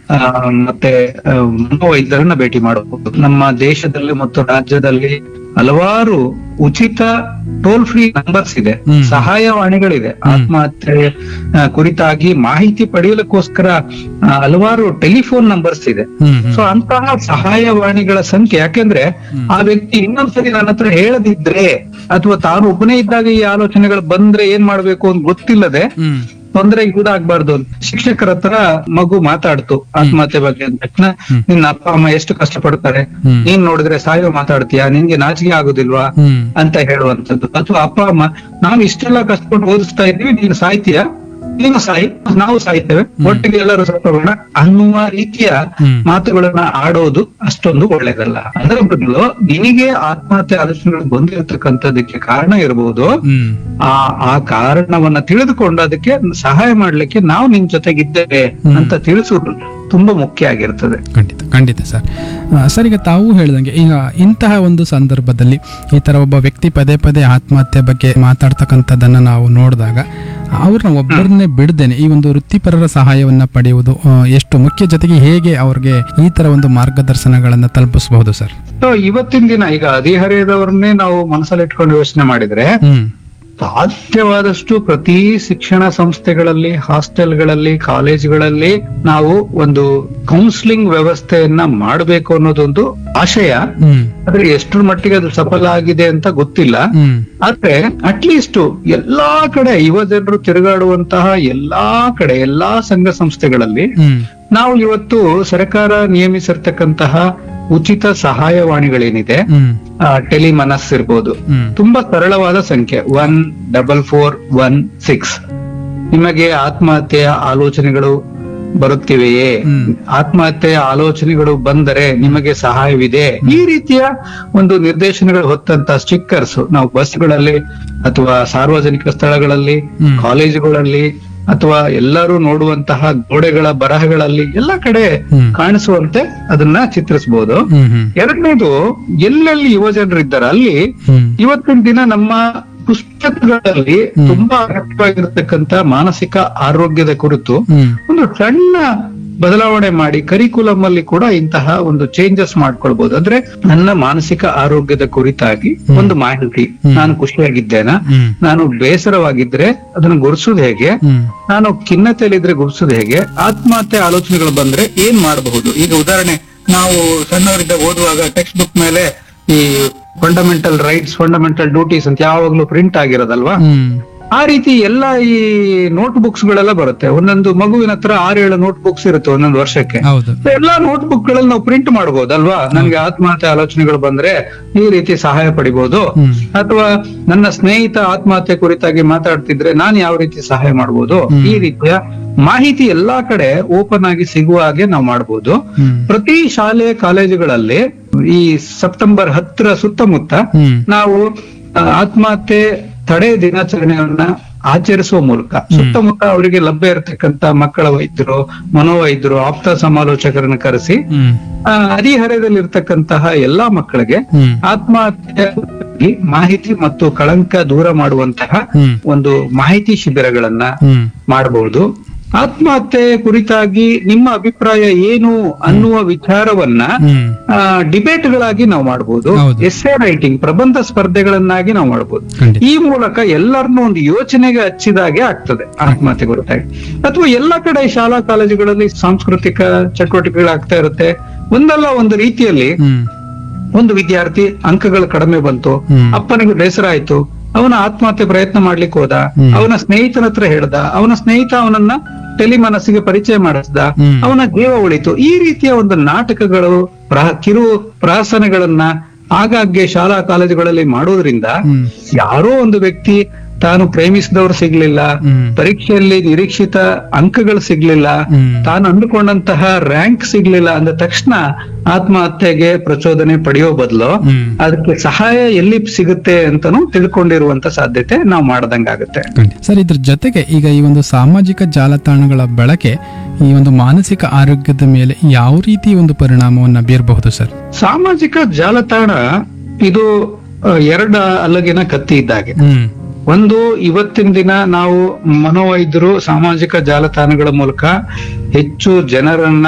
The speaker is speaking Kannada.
ಆ, ಮತ್ತೆ ಆ, ಮನೋವೈದ್ಯರನ್ನ ಭೇಟಿ ಮಾಡಬಹುದು ನಮ್ಮ ದೇಶದಲ್ಲಿ ಮತ್ತು ರಾಜ್ಯದಲ್ಲಿ ಹಲವಾರು ಉಚಿತ ಟೋಲ್ ಫ್ರೀ ನಂಬರ್ಸ್ ಇದೆ ಹ್ಮ್. ಸಹಾಯವಾಣಿಗಳಿದೆ ಆತ್ಮಹತ್ಯೆ ಆ, ಕುರಿತಾಗಿ ಮಾಹಿತಿ ಪಡೆಯಲಿಕ್ಕೋಸ್ಕರ ಆ, ಹಲವಾರು ಟೆಲಿಫೋನ್ ನಂಬರ್ಸ್ ಇದೆ ಹ್ಮ್ ಹ್ಮ್ ಸೊ ಅಂತಹ ಸಹಾಯವಾಣಿಗಳ ಸಂಖ್ಯೆ ಯಾಕೆಂದ್ರೆ ಆ ವ್ಯಕ್ತಿ ಇನ್ನೊಂದ್ಸರಿ ನನ್ನ ಹತ್ರ ಹೇಳದಿದ್ರೆ ಅಥವಾ ತಾನು ಒಬ್ಬನೇ ಇದ್ದಾಗ ಈ ಆಲೋಚನೆಗಳು ಬಂದ್ರೆ ಏನ್ ಮಾಡ್ಬೇಕು ಅಂತ ಗೊತ್ತಿಲ್ಲದೆ ಹ್ಮ್ ತೊಂದರೆ ಈಡಾಗಬಾರ್ದು ಅಂತ ಶಿಕ್ಷಕರ ಹತ್ರ ಮಗು ಮಾತಾಡ್ತು ಆತ್ಮಹತ್ಯೆ ಬಗ್ಗೆ ಅಂದ ತಕ್ಷಣ ನಿನ್ನ ಅಪ್ಪ ಅಮ್ಮ ಎಷ್ಟು ಕಷ್ಟಪಡ್ತಾರೆ ಹ್ಮ್. ನೀನ್ ನೋಡಿದ್ರೆ ಸಾಯೋ ಮಾತಾಡ್ತೀಯಾ ನಿನ್ಗೆ ನಾಚಿಕೆ ಆಗುದಿಲ್ವಾ ಹ್ಮ್ ಅಂತ ಹೇಳುವಂತದ್ದು ಅಥವಾ ಅಪ್ಪ ಅಮ್ಮ ನಾವು ಇಷ್ಟೆಲ್ಲ ಕಷ್ಟಪಟ್ಟು ಓದಿಸ್ತಾ ಇದ್ವಿ ನೀನು ಸಾಯ್ತೀಯಾ ನೀನು ಸಾಯಿ ನಾವು ಸಾಯ್ತೇವೆ ಒಟ್ಟಿಗೆ ಎಲ್ಲರೂ ಸತ್ತೋಗೋಣ ಅನ್ನುವ ರೀತಿಯ ಹ್ಮ್. ಮಾತುಗಳನ್ನ ಆಡೋದು ಅಷ್ಟೊಂದು ಒಳ್ಳೇದಲ್ಲ ಅದರ ಬದಲು ನಿನಗೆ ಆತ್ಮಹತ್ಯೆ ಆಲೋಚನೆಗಳು ಬಂದಿರತಕ್ಕಂಥದಕ್ಕೆ ಕಾರಣ ಇರಬಹುದು ಹ್ಮ್ ಆ ಆ ಕಾರಣವನ್ನ ತಿಳಿದುಕೊಂಡು ಅದಕ್ಕೆ ಸಹಾಯ ಮಾಡ್ಲಿಕ್ಕೆ ನಾವು ನಿಮ್ ಜೊತೆಗಿದ್ದೇವೆ ಅಂತ ತಿಳಿಸುವುದು ತುಂಬಾ ಮುಖ್ಯ ಆಗಿರ್ತದೆ ಖಂಡಿತ ಖಂಡಿತ ಸರ್ ಆ, ಸರ್ ಈಗ ತಾವು ಹೇಳಿದಂಗೆ ಈಗ ಇಂತಹ ಒಂದು ಸಂದರ್ಭದಲ್ಲಿ ಈ ಥರ ಒಬ್ಬ ವ್ಯಕ್ತಿ ಪದೇ ಪದೇ ಆತ್ಮಹತ್ಯೆ ಬಗ್ಗೆ ಮಾತಾಡ್ತಕ್ಕಂಥದ್ದನ್ನು ನಾವು ನೋಡಿದಾಗ ಅವ್ರನ್ನ ಒಬ್ಬರನ್ನೇ ಬಿಡದೇನೆ ಈ ಒಂದು ವೃತ್ತಿಪರರ ಸಹಾಯವನ್ನ ಪಡೆಯುವುದು ಆ, ಎಷ್ಟು ಮುಖ್ಯ ಜೊತೆಗೆ ಹೇಗೆ ಅವ್ರಿಗೆ ಈ ಥರ ಒಂದು ಮಾರ್ಗದರ್ಶನಗಳನ್ನು ತಲುಪಿಸಬಹುದು ಸರ್ ಸೊ ಇವತ್ತಿನ ದಿನ ಈಗ ಹದಿಹರೆಯದವ್ರನ್ನೇ ನಾವು ಮನಸ್ಸಲ್ಲಿ ಇಟ್ಕೊಂಡು ಯೋಚನೆ ಮಾಡಿದ್ರೆ ಹ್ಮ್ ಸಾಧ್ಯವಾದಷ್ಟು ಪ್ರತಿ ಶಿಕ್ಷಣ ಸಂಸ್ಥೆಗಳಲ್ಲಿ ಹಾಸ್ಟೆಲ್ಗಳಲ್ಲಿ ಕಾಲೇಜುಗಳಲ್ಲಿ ನಾವು ಒಂದು ಕೌನ್ಸಿಲಿಂಗ್ ವ್ಯವಸ್ಥೆಯನ್ನ ಮಾಡಬೇಕು ಅನ್ನೋದೊಂದು ಆಶಯ ಹ್ಮ್ ಆದ್ರೆ ಎಷ್ಟರ ಮಟ್ಟಿಗೆ ಅದು ಸಫಲ ಆಗಿದೆ ಅಂತ ಗೊತ್ತಿಲ್ಲ ಹ್ಮ್ ಆದ್ರೆ ಅಟ್ಲೀಸ್ಟ್ ಎಲ್ಲಾ ಕಡೆ ಯುವ ಜನರು ತಿರುಗಾಡುವಂತಹ ಎಲ್ಲಾ ಕಡೆ ಎಲ್ಲಾ ಸಂಘ ಸಂಸ್ಥೆಗಳಲ್ಲಿ ಹ್ಮ್ ನಾವು ಇವತ್ತು ಸರ್ಕಾರ ನೇಮಿಸಿರ್ತಕ್ಕಂತಹ ಉಚಿತ ಸಹಾಯವಾಣಿಗಳೇನಿದೆ ಹ್ಮ್ ಟೆಲಿ ಮನಸ್ ಇರ್ಬೋದು ಹ್ಮ್ ತುಂಬಾ ಸರಳವಾದ ಸಂಖ್ಯೆ one double four one six ನಿಮಗೆ ಆತ್ಮಹತ್ಯೆಯ ಆಲೋಚನೆಗಳು ಬರುತ್ತಿವೆಯೇ ಹ್ಮ್. ಆತ್ಮಹತ್ಯೆಯ ಆಲೋಚನೆಗಳು ಬಂದರೆ ನಿಮಗೆ ಸಹಾಯವಿದೆ ಈ ರೀತಿಯ ಒಂದು ನಿರ್ದೇಶನಗಳು ಹೊತ್ತಂತ ಸ್ಟಿಕ್ಕರ್ಸ್ ನಾವು ಬಸ್ಗಳಲ್ಲಿ ಅಥವಾ ಸಾರ್ವಜನಿಕ ಸ್ಥಳಗಳಲ್ಲಿ ಹ್ಮ್. ಕಾಲೇಜುಗಳಲ್ಲಿ ಅಥವಾ ಎಲ್ಲರೂ ನೋಡುವಂತಹ ಗೋಡೆಗಳ ಬರಹಗಳಲ್ಲಿ ಎಲ್ಲ ಕಡೆ ಹ್ಮ್. ಕಾಣಿಸುವಂತೆ ಅದನ್ನ ಚಿತ್ರಿಸಬಹುದು ಹ್ಮ್ ಹ್ಮ್ ಎರಡನೇದು ಎಲ್ಲೆಲ್ಲಿ ಯುವ ಜನರಿದ್ದಾರೆ ಅಲ್ಲಿ ಹ್ಮ್ ಇವತ್ತಿನ ದಿನ ನಮ್ಮ ಪುಸ್ತಕಗಳಲ್ಲಿ ತುಂಬಾ ಅಗತ್ಯವಾಗಿರ್ತಕ್ಕಂತ ಮಾನಸಿಕ ಆರೋಗ್ಯದ ಕುರಿತು ಹ್ಮ್ ಒಂದು ಸಣ್ಣ ಬದಲಾವಣೆ ಮಾಡಿ ಕರಿಕುಲಂ ಅಲ್ಲಿ ಕೂಡ ಇಂತಹ ಒಂದು ಚೇಂಜಸ್ ಮಾಡ್ಕೊಳ್ಬಹುದು ಅಂದ್ರೆ ನನ್ನ ಮಾನಸಿಕ ಆರೋಗ್ಯದ ಕುರಿತಾಗಿ ಒಂದು ಮಾಹಿತಿ ನಾನು ಖುಷಿಯಾಗಿದ್ದೇನಾ ಹ್ಮ್ ನಾನು ಬೇಸರವಾಗಿದ್ರೆ ಅದನ್ನು ಗುರುಸೋದು ಹೇಗೆ ಹ್ಮ್ ನಾನು ಖಿನ್ನತೆಯಲ್ಲಿದ್ರೆ ಗುರುಸೋದು ಹೇಗೆ ಆತ್ಮಹತ್ಯೆ ಆಲೋಚನೆಗಳು ಬಂದ್ರೆ ಏನ್ ಮಾಡಬಹುದು ಈಗ ಉದಾಹರಣೆ ನಾವು ಸಣ್ಣವರಿದ್ದಾಗ ಓದುವಾಗ ಟೆಕ್ಸ್ಟ್ ಬುಕ್ ಮೇಲೆ ಈ ಫಂಡಮೆಂಟಲ್ ರೈಟ್ಸ್ ಫಂಡಮೆಂಟಲ್ ಡ್ಯೂಟೀಸ್ ಅಂತ ಯಾವಾಗ್ಲೂ ಪ್ರಿಂಟ್ ಆಗಿರೋದಲ್ವಾ ಹ್ಮ್ ಆ ರೀತಿ ಎಲ್ಲ ಈ ನೋಟ್ ಬುಕ್ಸ್ ಗಳೆಲ್ಲ ಬರುತ್ತೆ ಒಂದೊಂದು ಮಗುವಿನ ಹತ್ರ ಆರೇಳು ನೋಟ್ ಬುಕ್ಸ್ ಇರುತ್ತೆ ಒಂದೊಂದು ವರ್ಷಕ್ಕೆ ಹೌದು So ಎಲ್ಲಾ ನೋಟ್ ಬುಕ್ ಗಳಲ್ಲಿ ನಾವು ಪ್ರಿಂಟ್ ಮಾಡಬಹುದಲ್ವಾ ನನ್ಗೆ ಆತ್ಮಹತ್ಯೆ ಆಲೋಚನೆಗಳು ಬಂದ್ರೆ ಈ ರೀತಿ ಸಹಾಯ ಪಡಿಬಹುದು ಹ್ಮ್. ಅಥವಾ ನನ್ನ ಸ್ನೇಹಿತ ಆತ್ಮಹತ್ಯೆ ಕುರಿತಾಗಿ ಮಾತಾಡ್ತಿದ್ರೆ ನಾನು ಯಾವ ರೀತಿ ಸಹಾಯ ಮಾಡಬಹುದು ಹ್ಮ್. ಈ ರೀತಿಯ ಮಾಹಿತಿ ಎಲ್ಲಾ ಕಡೆ ಓಪನ್ ಆಗಿ ಸಿಗುವ ಹಾಗೆ ನಾವು ಮಾಡಬಹುದು ಹ್ಮ್ ಪ್ರತಿ ಶಾಲೆ ಕಾಲೇಜುಗಳಲ್ಲಿ ಈ ಸೆಪ್ಟೆಂಬರ್ ಹತ್ತರ ಸುತ್ತಮುತ್ತ ಹ್ಮ್ ನಾವು ಆ, ಆತ್ಮಹತ್ಯೆ ತಡೆ ದಿನಾಚರಣೆಯನ್ನ ಆಚರಿಸುವ ಮೂಲಕ ಸುತ್ತಮುತ್ತ ಅವರಿಗೆ ಲಭ್ಯ ಇರತಕ್ಕಂತ ಮಕ್ಕಳ ವೈದ್ಯರು ಮನೋವೈದ್ಯರು ಆಪ್ತ ಸಮಾಲೋಚಕರನ್ನ ಕರೆಸಿ ಹ್ಮ್ ಆ, ಹದಿಹರೆಯದಲ್ಲಿರ್ತಕ್ಕಂತಹ ಎಲ್ಲಾ ಮಕ್ಕಳಿಗೆ ಹ್ಮ್ ಆತ್ಮಹತ್ಯೆ ಬಗ್ಗೆ ಮಾಹಿತಿ ಮತ್ತು ಕಳಂಕ ದೂರ ಮಾಡುವಂತಹ ಹ್ಮ್ ಒಂದು ಮಾಹಿತಿ ಶಿಬಿರಗಳನ್ನ ಹ್ಮ್ ಮಾಡಬಹುದು ಆತ್ಮಹತ್ಯೆ ಕುರಿತಾಗಿ ನಿಮ್ಮ ಅಭಿಪ್ರಾಯ ಏನು ಅನ್ನುವ ವಿಚಾರವನ್ನ ಹ್ಮ್ ಡಿಬೇಟ್ ಗಳಾಗಿ ನಾವು ಮಾಡಬಹುದು ಹೌದು. ಎಸ್ಸೆ ರೈಟಿಂಗ್ ಪ್ರಬಂಧ ಸ್ಪರ್ಧೆಗಳನ್ನಾಗಿ ನಾವು ಮಾಡಬಹುದು ಖಂಡಿತ ಈ ಮೂಲಕ ಎಲ್ಲರನ್ನೂ ಒಂದು ಯೋಚನೆಗೆ ಹಚ್ಚಿದಾಗೆ ಆಗ್ತದೆ ಆತ್ಮಹತ್ಯೆ ಕುರಿತಾಗಿ ಅಥವಾ ಎಲ್ಲ ಕಡೆ ಶಾಲಾ ಕಾಲೇಜುಗಳಲ್ಲಿ ಸಾಂಸ್ಕೃತಿಕ ಚಟುವಟಿಕೆಗಳಾಗ್ತಾ ಇರುತ್ತೆ ಒಂದಲ್ಲ ಒಂದು ರೀತಿಯಲ್ಲಿ ಹ್ಮ್ ಒಂದು ವಿದ್ಯಾರ್ಥಿ ಅಂಕಗಳು ಕಡಿಮೆ ಬಂತು ಹ್ಮ್. ಅಪ್ಪನಿಗೆ ಬೇಸರ ಆಯ್ತು ಅವನ ಆತ್ಮಹತ್ಯೆ ಪ್ರಯತ್ನ ಮಾಡ್ಲಿಕ್ಕೆ ಹೋದ ಹ್ಮ್. ಅವನ ಸ್ನೇಹಿತನ ಹತ್ರ ಹೇಳ್ದ ಅವನ ಸ್ನೇಹಿತ ಅವನನ್ನ ಟೆಲಿ ಮನಸ್ಸಿಗೆ ಪರಿಚಯ ಮಾಡಿಸ್ದ ಹ್ಮ್. ಅವನ ಜೀವ ಉಳಿತು ಈ ರೀತಿಯ ಒಂದು ನಾಟಕಗಳು ಪ್ರ- ಕಿರು ಪ್ರಾಸನಗಳನ್ನ ಆಗಾಗ್ಗೆ ಶಾಲಾ ಕಾಲೇಜುಗಳಲ್ಲಿ ಮಾಡೋದ್ರಿಂದ ಹ್ಮ್ ಯಾರೋ ಒಂದು ವ್ಯಕ್ತಿ ತಾನು ಪ್ರೇಮಿಸಿದವರು ಸಿಗ್ಲಿಲ್ಲ ಹ್ಮ್. ಪರೀಕ್ಷೆಯಲ್ಲಿ ನಿರೀಕ್ಷಿತ ಅಂಕಗಳು ಸಿಗ್ಲಿಲ್ಲ ಹ್ಮ್. ತಾನು ಅಂದುಕೊಂಡಂತಹ ರ್ಯಾಂಕ್ ಸಿಗ್ಲಿಲ್ಲ ಅಂದ ತಕ್ಷಣ ಆತ್ಮಹತ್ಯೆಗೆ ಪ್ರಚೋದನೆ ಪಡೆಯೋ ಬದಲು ಹ್ಮ್ ಅದಕ್ಕೆ ಸಹಾಯ ಎಲ್ಲಿ ಸಿಗುತ್ತೆ ಅಂತಾನು ತಿಳ್ಕೊಂಡಿರುವಂತ ಸಾಧ್ಯತೆ ನಾವು ಮಾಡ್ದಂಗಾಗುತ್ತೆ ಖಂಡಿತ ಸರ್ ಇದ್ರ ಜೊತೆಗೆ ಈಗ ಈ ಒಂದು ಸಾಮಾಜಿಕ ಜಾಲತಾಣಗಳ ಬಳಕೆ ಈ ಒಂದು ಮಾನಸಿಕ ಆರೋಗ್ಯದ ಮೇಲೆ ಯಾವ ರೀತಿ ಒಂದು ಪರಿಣಾಮವನ್ನ ಬೀರಬಹುದು ಸರ್ ಸಾಮಾಜಿಕ ಜಾಲತಾಣ ಇದು ಆ, ಎರಡ ಅಲ್ಲಗಿನ ಕತ್ತಿ ಇದ್ದಾಗೆ ಹ್ಮ್ ಒಂದು ಇವತ್ತಿನ ದಿನ ನಾವು ಮನೋವೈದ್ಯರು ಸಾಮಾಜಿಕ ಜಾಲತಾಣಗಳ ಮೂಲಕ ಹೆಚ್ಚು ಜನರನ್ನ